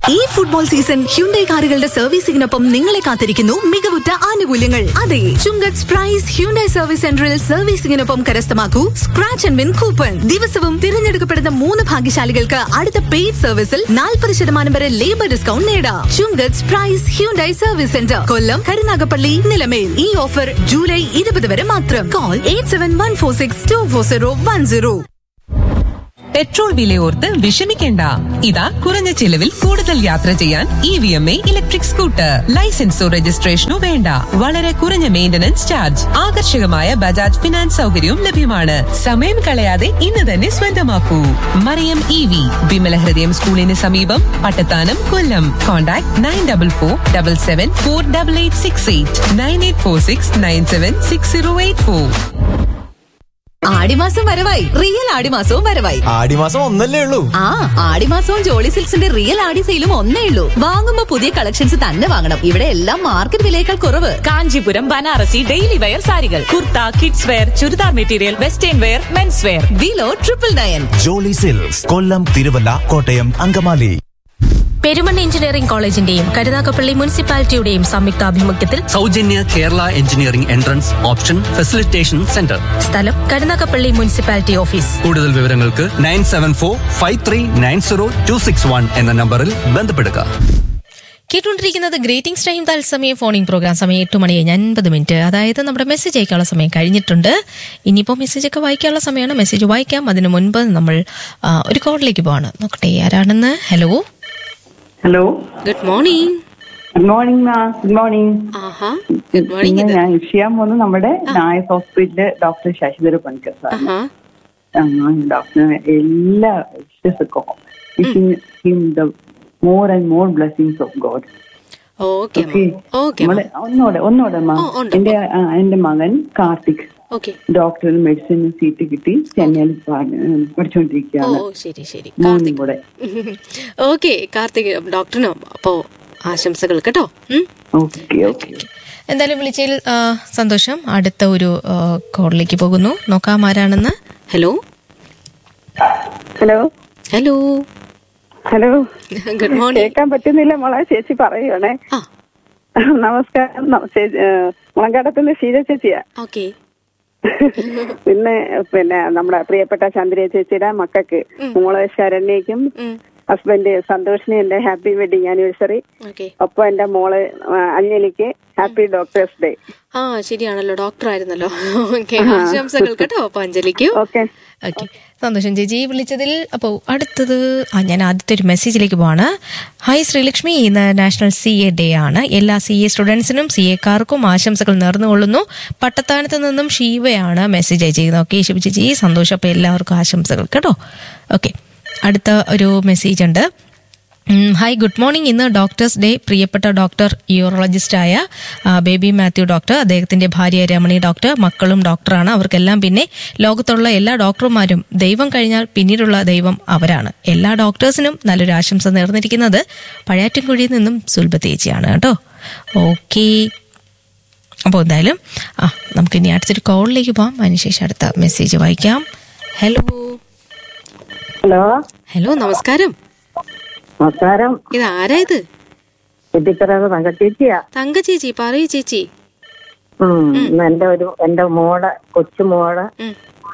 ഈ football season Hyundai കാറുകളുടെ സർവീസിംഗിനൊപ്പം നിങ്ങളെ കാത്തിരിക്കുന്നു മികവുറ്റ ആനുകൂല്യങ്ങൾ അതെ ചുങ്കത്ത് പ്രൈസ് ഹ്യുണ്ടൈ സർവീസ് സെന്ററിൽ സർവീസിംഗിനൊപ്പം കരസ്ഥമാക്കൂ സ്ക്രാച്ച് ആൻഡ് വിൻ കൂപ്പൺ ദിവസവും തിരഞ്ഞെടുക്കപ്പെടുന്ന മൂന്ന് ഭാഗ്യശാലികൾക്ക് അടുത്ത പെയ്ഡ് സർവീസിൽ നാൽപ്പത് ശതമാനം വരെ ലേബർ ഡിസ്കൗണ്ട് നേടാം Chungath price Hyundai service centre Kollam Karunagappally Nilamel ഈ ഓഫർ ജൂലൈ ഇരുപത് വരെ മാത്രം call eight seven one four six two four zero one zero petrol വിലയോർത്ത് വിഷമിക്കേണ്ട ഇതാ കുറഞ്ഞ ചിലവിൽ കൂടുതൽ യാത്ര ചെയ്യാൻ E V M A electric scooter ലൈസൻസോ രജിസ്ട്രേഷനോ വേണ്ട വളരെ കുറഞ്ഞ മെയിന്റനൻസ് ചാർജ് ആകർഷകമായ ബജാജ് ഫിനാൻസ് സൗകര്യവും ലഭ്യമാണ് സമയം കളയാതെ ഇന്ന് തന്നെ സ്വന്തമാക്കൂ മറിയം ഇ വി വിമല ഹൃദയം സ്കൂളിന് സമീപം Pattathanam Kollam contact nine double four double seven four double eight six eight nine eight four six nine seven six zero eight four ആടിമാസം വരവായി റിയൽ ആടിമാസവും വരവായി ആടിമാസം ഒന്നല്ലേ ഉള്ളൂ ആ ആടിമാസവും ജോളി സിൽക്സിന്റെ റിയൽ ആടി സെയിലും ഒന്നേ ഉള്ളൂ വാങ്ങുമ്പോ പുതിയ കളക്ഷൻസ് തന്നെ വാങ്ങണം ഇവിടെ എല്ലാം മാർക്കറ്റ് വിലയേക്കാൾ കുറവ് കാഞ്ചീപുരം ബനാറസി ഡെയിലി വെയർ സാരികൾ kurta kids wear churidar material western wear men's wear below triple nine Jolly silks Kollam Thiruvalla Kottayam Angamaly Peruman engineering കോളേജിന്റെയും കരുനാഗപ്പള്ളി മുനിസിപ്പാലിറ്റിയുടെയും സംയുക്താഭിമുഖ്യത്തിൽ സൗജന്യ Kerala engineering entrance option facilitation centre സ്ഥലം കരുനാഗപ്പള്ളി മുനിസിപ്പാലിറ്റി ഓഫീസ് കൂടുതൽ വിവരങ്ങൾക്ക് nine seven four five three nine zero two six one എന്ന നമ്പറിൽ ബന്ധപ്പെടുക കേട്ടുകൊണ്ടിരിക്കുന്നത് ഗ്രേറ്റിംഗ്സ് ടൈം തത്സമയ ഫോണിംഗ് പ്രോഗ്രാം സമയം എട്ട് മണി കഴിഞ്ഞ് അൻപത് മിനിറ്റ് അതായത് നമ്മുടെ മെസ്സേജ് അയക്കാനുള്ള സമയം കഴിഞ്ഞിട്ടുണ്ട് ഇനിയിപ്പോൾ മെസ്സേജ് ഒക്കെ വായിക്കാനുള്ള സമയമാണ് മെസ്സേജ് വായിക്കാം അതിനു മുൻപ് നമ്മൾ ആ, ഒരു കോളിലേക്ക് പോവാണ് നോക്കട്ടെ ആരാണെന്ന് hello hello good morning good morning മാ ഗുഡ് മോർണിംഗ് ആഹാ ഗുഡ് മോർണിംഗ് ഇന്ന് ഞാൻ ചെയ്യാൻ പോകുന്നത് നമ്മുടെ നായസ് ഹോസ്പിറ്റലിലെ ഡോക്ടർ ശശിധര പണിക്കർ സാർ ഡോക്ടറിന് എല്ലാ വിശ്വസക്കും the more and more blessings of God okay okay നമ്മള് ഒന്നോടെ ഒന്നോടെ മാ എന്റെ ആ, എന്റെ മകൻ Karthik okay doctor medicine seat കിട്ടി ചെന്നൈയിൽ പാ- പഠിച്ചുകൊണ്ടിരിക്കുകയാണ് ഓ ശരി ശരി മൂന്നും കൂടെ ഓക്കെ കാർത്തിക് ഡോക്ടറിനും അപ്പോ ആശംസകൾ കേട്ടോ ഉം. ഓക്കെ ഓക്കെ എന്തായാലും വിളിച്ചതിൽ ആ, സന്തോഷം അടുത്ത ഒരു ആ, കോളിലേക്ക് പോകുന്നു നോക്കാം ആരാണെന്ന് hello hello hello hello good morning കേൾക്കാൻ പറ്റുന്നില്ല മോളെ ചേച്ചി പറയുവാണേ ആ നമസ്കാരം ന- ചേച്ചി, ഏ, മുളങ്കാടത്തുനിന്ന് ഷീജ ചേച്ചിയാ ഓക്കെ പിന്നെ പിന്നെ നമ്മുടെ പ്രിയപ്പെട്ട ചന്ദ്രിയ ചേച്ചിയുടെ മക്കൾക്ക് മോള് ശരണ്യക്കും ഹസ്ബൻഡ് സന്തോഷിന് എന്റെ ഹാപ്പി വെഡിങ് ആനിവേഴ്സറി ഓക്കെ ഒപ്പം എന്റെ മോള് ആ, അഞ്ജലിക്ക് ഹാപ്പി ഡോക്ടേഴ്സ് ഡേ ആ ശരിയാണല്ലോ ഡോക്ടർ ആയിരുന്നല്ലോ ഓക്കെ ആശംസകൾ കേട്ടോ അപ്പൊ അഞ്ജലിക്ക് ഓക്കെ ഓക്കെ സന്തോഷം ചേച്ചി വിളിച്ചതിൽ അപ്പോൾ അടുത്തത് ആ ഞാൻ ആദ്യത്തെ ഒരു മെസ്സേജിലേക്ക് പോവാണ് ഹായ് ശ്രീലക്ഷ്മി ഇന്ന് നാഷണൽ സി എ ഡേ ആണ് എല്ലാ സി എ സ്റ്റുഡൻസിനും സി എക്കാർക്കും ആശംസകൾ നേർന്നുകൊള്ളുന്നു പട്ടത്താനത്ത് നിന്നും ഷീവയാണ് മെസ്സേജ് അയച്ചിരിക്കുന്നത് ഓക്കെ ശിവ ചേച്ചി സന്തോഷം അപ്പോൾ എല്ലാവർക്കും ആശംസകൾ കേട്ടോ ഓക്കെ അടുത്ത ഒരു മെസ്സേജ് ഉണ്ട് ഉം, ഹായ് ഗുഡ് മോർണിംഗ് ഇന്ന് ഡോക്ടേഴ്സ് ഡേ പ്രിയപ്പെട്ട ഡോക്ടർ യൂറോളജിസ്റ്റായ ആ, ബേബി മാത്യു ഡോക്ടർ അദ്ദേഹത്തിന്റെ ഭാര്യ രമണി ഡോക്ടർ മക്കളും ഡോക്ടറാണ് അവർക്കെല്ലാം പിന്നെ ലോകത്തുള്ള എല്ലാ ഡോക്ടർമാരും ദൈവം കഴിഞ്ഞാൽ പിന്നീടുള്ള ദൈവം അവരാണ് എല്ലാ ഡോക്ടേഴ്സിനും നല്ലൊരു ആശംസ നേർന്നിരിക്കുന്നത് പഴയാറ്റിൻകുഴിയിൽ നിന്നും സുൽഭത്തേച്ചിയാണ് കേട്ടോ ഓക്കെ അപ്പോൾ എന്തായാലും ആ നമുക്കിനി അടുത്തൊരു കോളിലേക്ക് പോകാം അതിനുശേഷം അടുത്ത മെസ്സേജ് വായിക്കാം ഹലോ ഹലോ ഹലോ നമസ്കാരം നമസ്കാരം ഇത് ആരാ ഇത് എത്തിത്തറ തങ്കച്ചേച്ചിയാ തങ്ക ചേച്ചി പറയൂ ചേച്ചി ഉം, ഇന്ന് എന്റെ ഒരു എന്റെ മോളെ കൊച്ചുമോളെ ഉം.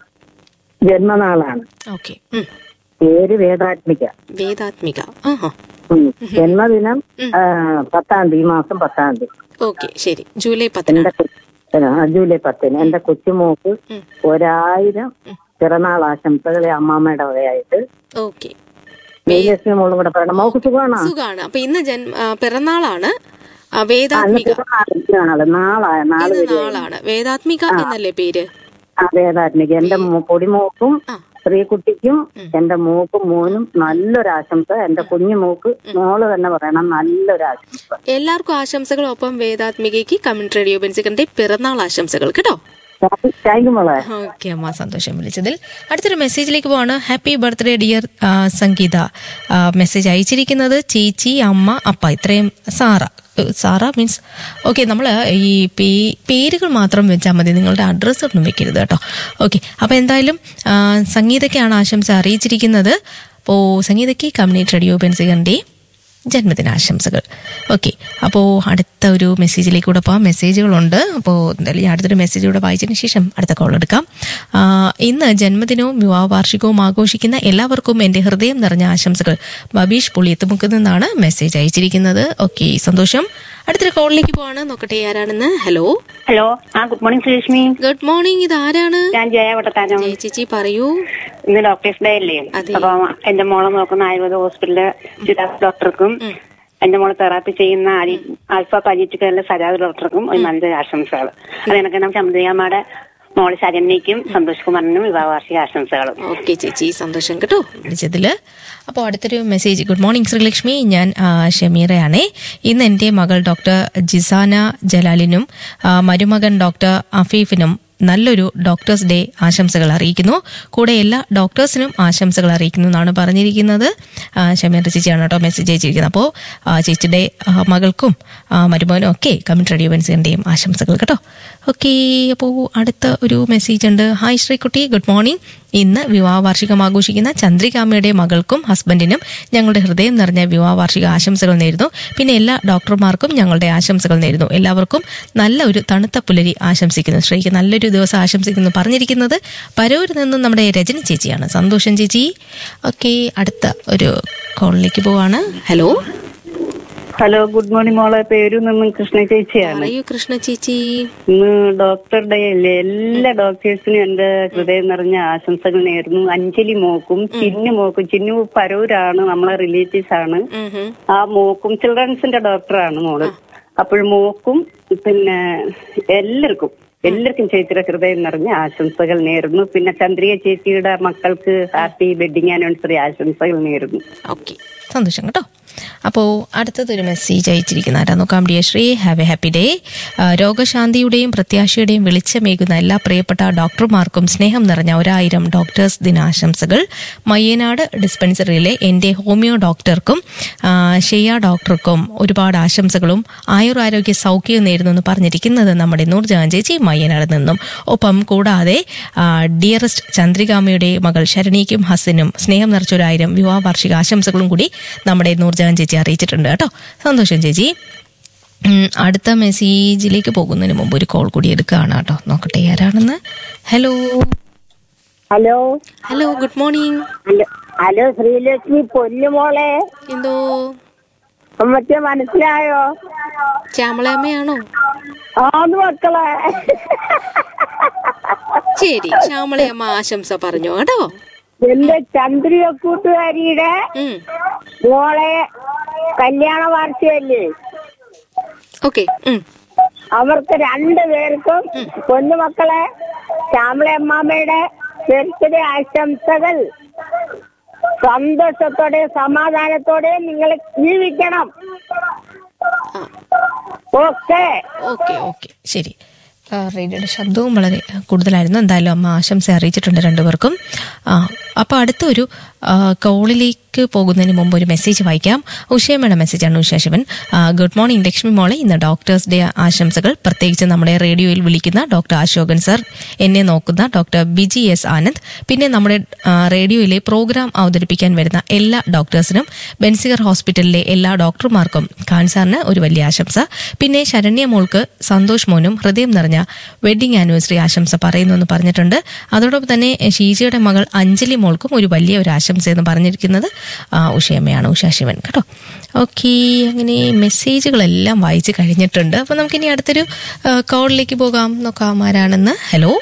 ജന്മനാളാണ് ഓക്കെ പേര് വേദാത്മിക വേദാത്മിക ആഹാ ഉം. ജന്മദിനം ആ, പത്താം തീയതി ഈ മാസം പത്താം തീയതി ഓക്കെ ശരി ജൂലൈ പതിനാറ് എന്റെ കൊ- ആ, ജൂലൈ പത്തിന് എന്റെ കൊച്ചുമോക്ക് ഒരായിരം പിറന്നാൾ ആശംസകളെ അമ്മാമ്മയുടെ വകയായിട്ട് ഓക്കെ വിജയലക്ഷ്മി മോളും കൂടെ പറയണം മോക്ക് സുഖമാണോ സുഖാണ് അപ്പൊ ഇന്ന് ജന്മ ആ, പിറന്നാളാണ് ആ, അന്ന് വേദാത്മിക പിറന്നാള് നാളാ നാള് ഇന്ന് വരെ നാളാണ് വേദാത്മിക എന്നല്ലേ പേര് ആ വേദാത്മിക എന്റെ മോ- പൊടിമോക്കും ആ. സ്ത്രീകുട്ടിക്കും എന്റെ മോക്കും മോനും നല്ലൊരു ആശംസ എന്റെ കുഞ്ഞു മോക്ക് മോള് തന്നെ പറയണം നല്ലൊരു ആശംസ എല്ലാവർക്കും ആശംസകൾ ഒപ്പം വേദാത്മികയ്ക്ക് കമന്റ് റേഡിയോ ബെൻസിക്കന്റെ പിറന്നാൾ ആശംസകൾ കേട്ടോ താങ്ക് യു മോളെ ഓക്കെ അമ്മ സന്തോഷം വിളിച്ചതിൽ അടുത്തൊരു മെസ്സേജിലേക്ക് പോവാണ് ഹാപ്പി ബർത്ത്ഡേ ഡിയർ സംഗീത ആ, മെസ്സേജ് അയച്ചിരിക്കുന്നത് ചേച്ചി അമ്മ അപ്പ ഇത്രയും സാറ ഏ, സാറ മീൻസ് ഓക്കെ നമ്മൾ ഈ പേ- പേരുകൾ മാത്രം വെച്ചാൽ മതി നിങ്ങളുടെ അഡ്രസ്സ് ഒന്നും വെക്കരുത് കേട്ടോ ഓക്കെ അപ്പോൾ എന്തായാലും ആ, സംഗീതയ്ക്കാണ് ആശംസ അറിയിച്ചിരിക്കുന്നത് അപ്പോൾ സംഗീതയ്ക്ക് കമ്മ്യൂണിറ്റി റേഡിയോ ബെൻസികന്റെ ജന്മദിനാശംസകൾ ഓക്കെ അപ്പോൾ അടുത്ത ഒരു മെസ്സേജിലേക്ക് കൂടെ പോകാം മെസ്സേജുകളുണ്ട് അപ്പോൾ എന്തായാലും ഞാൻ അടുത്തൊരു മെസ്സേജ് കൂടെ വായിച്ചതിന് ശേഷം അടുത്ത കോൾ എടുക്കാം ആ, ഇന്ന് ജന്മദിനവും വിവാഹ വാർഷികവും ആഘോഷിക്കുന്ന എല്ലാവർക്കും എൻ്റെ ഹൃദയം നിറഞ്ഞ ആശംസകൾ ബബീഷ് പുളിയത്തുമുക്ക് നിന്നാണ് മെസ്സേജ് അയച്ചിരിക്കുന്നത് ഓക്കെ സന്തോഷം അടുത്തൊരു കോളിലേക്ക് പോവാണ് നോക്കട്ടെ ആരാണെന്ന് ഹലോ ഹലോ ആ good morning Sreelakshmi good morning ഇത് ആരാണ് ഞാൻ ജയ വട്ടത്താനം ജയ ചേച്ചി പറയൂ ഇന്ന് ഡോക്ടേഴ്സ് ഡേ അല്ലേ അതെ. അപ്പൊ എന്റെ മോളെ നോക്കുന്ന ആയുർവേദ ഹോസ്പിറ്റലിലെ ചിരാസ് ഡോക്ടർക്കും എന്റെ മോളെ തെറാപ്പി ചെയ്യുന്ന അരി- ആൽഫ പരീറ്റ് കെയറിലെ സജാദ് ഡോക്ടർക്കും ഒരു നല്ല ആശംസകൾ അത് എനിക്ക് നമ്മുടെ ചന്ദ്രികമ്മയുടെ മോള് ശരണ്യക്കും സന്തോഷ് കുമാറിനും വിവാഹ വാർഷിക ആശംസകളും ഓക്കെ ചേച്ചി സന്തോഷം കേട്ടോ വിളിച്ചതില് അപ്പോൾ അടുത്തൊരു മെസ്സേജ് ഗുഡ് മോർണിംഗ് ശ്രീലക്ഷ്മി ഞാൻ ആ, ഷമീറയാണേ ഇന്ന് എൻ്റെ മകൾ ഡോക്ടർ ജിസാന ജലാലിനും ആ, മരുമകൻ ഡോക്ടർ അഫീഫിനും നല്ലൊരു ഡോക്ടേഴ്സ് ഡേ ആശംസകൾ അറിയിക്കുന്നു കൂടെ എല്ലാ ഡോക്ടേഴ്സിനും ആശംസകൾ അറിയിക്കുന്നു എന്നാണ് പറഞ്ഞിരിക്കുന്നത് ആ, ഷമീർ ചേച്ചിയാണ് കേട്ടോ മെസ്സേജ് അയച്ചിരിക്കുന്നത് അപ്പോൾ ആ, ചേച്ചിയുടെ ആ, മകൾക്കും ആ, മരുമകനും ഒക്കെ കമ്മിറ്റ് റേഡിയോ ബൻസിൻ്റെയും ആശംസകൾ കേട്ടോ ഓക്കെ അപ്പോൾ അടുത്ത ഒരു മെസ്സേജ് ഉണ്ട് ഹായ് ശ്രീകുട്ടി ഗുഡ് മോർണിംഗ് ഇന്ന് വിവാഹ വാർഷികം ആഘോഷിക്കുന്ന ചന്ദ്രികാമ്മയുടെ മകൾക്കും ഹസ്ബൻഡിനും ഞങ്ങളുടെ ഹൃദയം നിറഞ്ഞ വിവാഹ വാർഷിക ആശംസകൾ നേരുന്നു പിന്നെ എല്ലാ ഡോക്ടർമാർക്കും ഞങ്ങളുടെ ആശംസകൾ നേരുന്നു എല്ലാവർക്കും നല്ല ഒരു തണുത്ത പുലരി ആശംസിക്കുന്നു ശ്രീക്ക് നല്ലൊരു ദിവസം ആശംസിക്കുന്നു പറഞ്ഞിരിക്കുന്നത് പരൂരിൽ നിന്നും നമ്മുടെ രജനി ചേച്ചിയാണ് സന്തോഷം ചേച്ചി ഓക്കെ അടുത്ത ഒരു കോളിലേക്ക് പോവാണ് ഹലോ ഹലോ ഗുഡ് മോർണിംഗ് മോളെ പേരു നിന്നും കൃഷ്ണ ചേച്ചിയാണ് പറയൂ കൃഷ്ണ ചേച്ചി ഇന്ന് ഡോക്ടർ ഡേ അല്ലേ എല്ലാ ഡോക്ടേഴ്സിനും എന്റെ ഹൃദയം നിറഞ്ഞ ആശംസകൾ നേരുന്നു അഞ്ജലി മോക്കും ചിന്നു മോക്കും ചിന്നു പരൂരാണ് നമ്മളെ റിലേറ്റീവ്സ് ആണ് ആ മോക്കും ചിൽഡ്രൻസിന്റെ ഡോക്ടറാണ് മോള് അപ്പോൾ മോക്കും പിന്നെ എല്ലാവർക്കും എല്ലാവർക്കും ചേച്ചിയുടെ ഹൃദയം നിറഞ്ഞ ആശംസകൾ നേരുന്നു പിന്നെ ചന്ദ്രിക ചേച്ചിയുടെ മക്കൾക്ക് ഹാപ്പി വെഡിങ് ആനിവേഴ്സറി ആശംസകൾ നേരുന്നു ഓക്കെ സന്തോഷം കേട്ടോ അപ്പോൾ അടുത്തതൊരു മെസ്സേജ് അയച്ചിരിക്കുന്ന ആരാ നോക്കാം dear Sree have a happy day രോഗശാന്തിയുടെയും പ്രത്യാശയുടെയും വെളിച്ചമേകുന്ന എല്ലാ പ്രിയപ്പെട്ട ഡോക്ടർമാർക്കും സ്നേഹം നിറഞ്ഞ ഒരായിരം ഡോക്ടേഴ്സ് ദിനാശംസകൾ മയ്യനാട് ഡിസ്പെൻസറിയിലെ എൻ്റെ ഹോമിയോ ഡോക്ടർക്കും ആ, ഷെയ്യ ഡോക്ടർക്കും ഒരുപാട് ആശംസകളും ആയുരാരോഗ്യ സൗഖ്യവും നേരുന്നു എന്ന് പറഞ്ഞിരിക്കുന്നത് നമ്മുടെ നൂർജഹാൻ ചേച്ചി മയ്യനാട് നിന്നും ഒപ്പം കൂടാതെ ആ, ഡിയറസ്റ്റ് ചന്ദ്രികാമയുടെ മകൾ ശരണിക്കും ഹസനും സ്നേഹം നിറച്ചൊരായിരം വിവാഹ വാർഷിക ആശംസകളും കൂടി നമ്മുടെ നൂർജഹാൻ ചേച്ചി അറിയിച്ചിട്ടുണ്ട് കേട്ടോ സന്തോഷം ചേച്ചി ഉം, അടുത്ത മെസ്സേജിലേക്ക് പോകുന്നതിന് മുമ്പ് ഒരു കോൾ കൂടി എടുക്കുകയാണ് കേട്ടോ നോക്കട്ടെ ആരാണെന്ന് hello hello hello good morning hello hello Sreelakshmi പൊന്നുമോളെ എന്തോ അമ്മയ്ക്ക് മനസ്സിലായോ ശ്യാമളയമ്മയാണോ ആന്ന് മക്കളെ ശരി ശ്യാമളയമ്മ ആശംസ പറഞ്ഞു കേട്ടോ എന്റെ ചന്ദ്രിക കൂട്ടുകാരിയുടെ ഉം. മോളെ കല്യാണ വാർഷികല്ലേ ഓക്കെ ഉം. അവർക്ക് രണ്ടു പേർക്കും പൊന്നുമക്കളെ ശ്യാമള അമ്മാമ്മയുടെ ബർത്ത്ഡേ ആശംസകൾ സന്തോഷത്തോടെ സമാധാനത്തോടെ നിങ്ങൾ ജീവിക്കണം ഓക്കെ ഓക്കെ ഓക്കെ ശരി ആ, റേഡിയോയുടെ ശബ്ദവും വളരെ കൂടുതലായിരുന്നു എന്തായാലും അമ്മ ആശംസ അറിയിച്ചിട്ടുണ്ട് രണ്ടുപേർക്കും ആ, അപ്പോൾ അടുത്തൊരു ആ, കോളിലേക്ക് പോകുന്നതിന് മുമ്പ് ഒരു മെസ്സേജ് വായിക്കാം ഉഷയമ്മയുടെ മെസ്സേജാണ് ഉഷ ശിവൻ ആ, ഗുഡ് മോർണിംഗ് ലക്ഷ്മി മോളെ ഇന്ന് ഡോക്ടേഴ്സ് ഡേ ആശംസകൾ പ്രത്യേകിച്ച് നമ്മുടെ റേഡിയോയിൽ വിളിക്കുന്ന ഡോക്ടർ അശോകൻ സർ എന്നെ നോക്കുന്ന ഡോക്ടർ ബിജി എസ് ആനന്ദ് പിന്നെ നമ്മുടെ ആ, റേഡിയോയിലെ പ്രോഗ്രാം അവതരിപ്പിക്കാൻ വരുന്ന എല്ലാ ഡോക്ടേഴ്സിനും ബെൻസിഗർ ഹോസ്പിറ്റലിലെ എല്ലാ ഡോക്ടർമാർക്കും ഖാൻ സാറിന് ഒരു വലിയ ആശംസ പിന്നെ ശരണ്യ മോൾക്ക് സന്തോഷ് മോനും ഹൃദയം നിറഞ്ഞ വെഡിങ് ആനിവേഴ്സറി ആശംസ പറയുന്നു എന്ന് പറഞ്ഞിട്ടുണ്ട് അതോടൊപ്പം തന്നെ ഷീജയുടെ മകൾ അഞ്ജലി മോൾക്കും ഒരു വലിയ ഒരു ആശംസ എന്ന് പറഞ്ഞിരിക്കുന്നത് ആ, ഉഷയമ്മയാണ് ഉഷ ശിവൻ കേട്ടോ ഓക്കെ അങ്ങനെ മെസ്സേജുകളെല്ലാം വായിച്ച് കഴിഞ്ഞിട്ടുണ്ട് അപ്പൊ നമുക്കിനി അടുത്തൊരു ആ, കോളിലേക്ക് പോകാം നോക്കാം ആരാണെന്ന് hello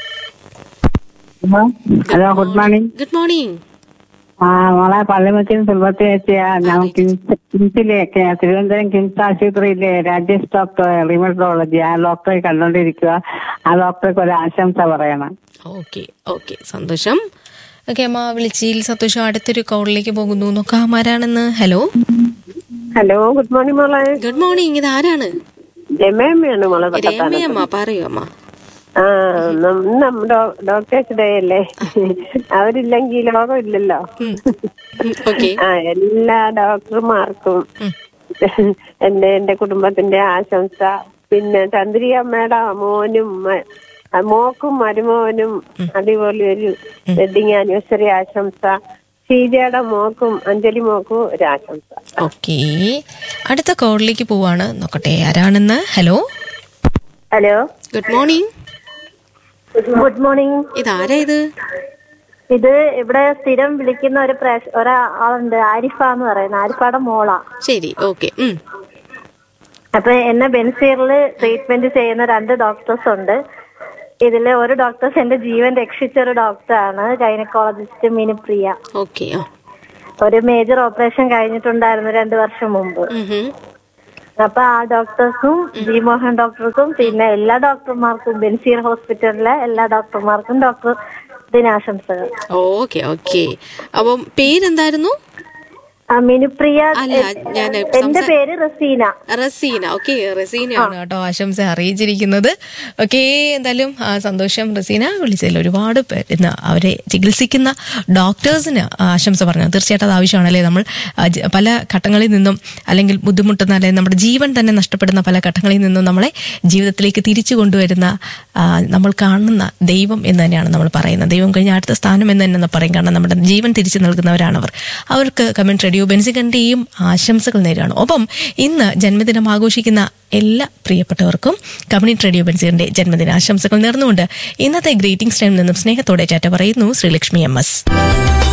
hello good morning good morning ആ മോളെ പള്ളിമുക്കിൽ സുൽഭത്തി വെച്ചാ ഞാൻ കിംസ് കിംസിലേക്ക് തിരുവനന്തപുരം കിംസ് ആശുപത്രിയിലെ രാജേഷ് ഡോക്ടർ റിമറ്റോളജി ആ ഡോക്ടറെ കണ്ടോണ്ടിരിക്കുക ആ ഡോക്ടർക്ക് ഒരു ആശംസ പറയണം ഓക്കെ ഓക്കെ സന്തോഷം ഓക്കെ അമ്മ വിളിച്ചിൽ സന്തോഷം അടുത്തൊരു കോളിലേക്ക് പോകുന്നു നോക്കാം ആരാണെന്ന് ഹലോ ഹലോ ഗുഡ് മോർണിംഗ് മോളെ ഗുഡ് മോർണിംഗ് ഇത് ആരാണ് രമേമ്മയാണ് മോളെ രമ്യമ്മ പറയൂ അമ്മ ആ നം- നമ്മുടെ ഡോക്ടേഴ്സ് ഡേ അല്ലേ അവരില്ലെങ്കിൽ ലോകം ഇല്ലല്ലോ ഓക്കെ ആ എല്ലാ ഡോക്ടർമാർക്കും എന്റെ എന്റെ കുടുംബത്തിന്റെ ആശംസ പിന്നെ ചന്ദ്രിക അമ്മയുടെ മോനും മ- ആ മോക്കും മരുമോനും അടിപൊളി ഒരു വെഡിങ് ആനിവേഴ്സറി ആശംസ ഷീജയുടെ മോക്കും അഞ്ജലി മോക്കും ഒരു ആശംസ ഓക്കെ അടുത്ത കോളിലേക്ക് പോവാണ് നോക്കട്ടെ ആരാണെന്ന് hello hello good morning good morning ഇതാരാ ഇത് ഇത് ഇവിടെ സ്ഥിരം വിളിക്കുന്ന ഒരു പ്രേക്ഷ ഒരാളുണ്ട് ആരിഫ എന്ന് പറയുന്നത് ആരിഫയുടെ മോളാ ശരി ഓക്കെ അപ്പൊ എന്നെ ബെൻസീറിൽ ട്രീറ്റ്മെന്റ് ചെയ്യുന്ന രണ്ട് ഡോക്ടേഴ്സ് ഉണ്ട് ഇതില് ഒരു ഡോക്ടേഴ്സ് എന്റെ ജീവൻ രക്ഷിച്ച ഒരു ഡോക്ടറാണ് ഗൈനക്കോളജിസ്റ്റ് മിനുപ്രിയ ഓക്കെ ഒരു മേജർ ഓപ്പറേഷൻ കഴിഞ്ഞിട്ടുണ്ടായിരുന്നു രണ്ടു വർഷം മുമ്പ് അപ്പൊ ആ ഡോക്ടേഴ്സും ജി മോഹൻ ഡോക്ടർക്കും പിന്നെ എല്ലാ ഡോക്ടർമാർക്കും ബെൻസീർ ഹോസ്പിറ്റലിലെ എല്ലാ ഡോക്ടർമാർക്കും ഡോക്ടർ ദിനാശംസകൾ ഓക്കെ ഓക്കെ അപ്പം പേരെന്തായിരുന്നു ആ, മിനുപ്രിയ അല്ല, ഞാൻ എന്റെ സംസാ- പേര് റസീന റസീന ഓക്കെ റസീനയാണ് ആണ് കേട്ടോ ആശംസ അറിയിച്ചിരിക്കുന്നത് ഓക്കെ എന്തായാലും ആ, സന്തോഷം റസീന വിളിച്ചതിൽ ഒരുപാട് പേര് ഇന്ന് അവരെ ചികിത്സിക്കുന്ന ഡോക്ടേഴ്സിന് ആശംസ പറഞ്ഞു തീർച്ചയായിട്ടും അത് ആവശ്യമാണല്ലേ നമ്മൾ ആ, ജ- പല ഘട്ടങ്ങളിൽ നിന്നും അല്ലെങ്കിൽ ബുദ്ധിമുട്ടുന്ന അല്ലെങ്കിൽ നമ്മുടെ ജീവൻ തന്നെ നഷ്ടപ്പെടുന്ന പല ഘട്ടങ്ങളിൽ നിന്നും നമ്മളെ ജീവിതത്തിലേക്ക് തിരിച്ചു കൊണ്ടുവരുന്ന ആ, നമ്മൾ കാണുന്ന ദൈവം എന്ന് തന്നെയാണ് നമ്മൾ പറയുന്നത് ദൈവം കഴിഞ്ഞ അടുത്ത സ്ഥാനം എന്ന് തന്നെ പറയും കാരണം നമ്മുടെ ജീവൻ തിരിച്ചു നൽകുന്നവരാണ് അവർ അവർക്ക് കമന്റ് റേഡിയോ ബെൻസികന്റെയും ആശംസകൾ നേരാണ് ഒപ്പം ഇന്ന് ജന്മദിനം ആഘോഷിക്കുന്ന എല്ലാ പ്രിയപ്പെട്ടവർക്കും കമ്മ്യൂണിറ്റി റേഡിയോ ബെൻസികന്റെ ജന്മദിന ആശംസകൾ നേർന്നുകൊണ്ട് ഇന്നത്തെ ഗ്രീറ്റിംഗ്സ് ടൈം നിന്നും സ്നേഹത്തോടെ ചാറ്റ പറയുന്നു ശ്രീലക്ഷ്മി എം എസ്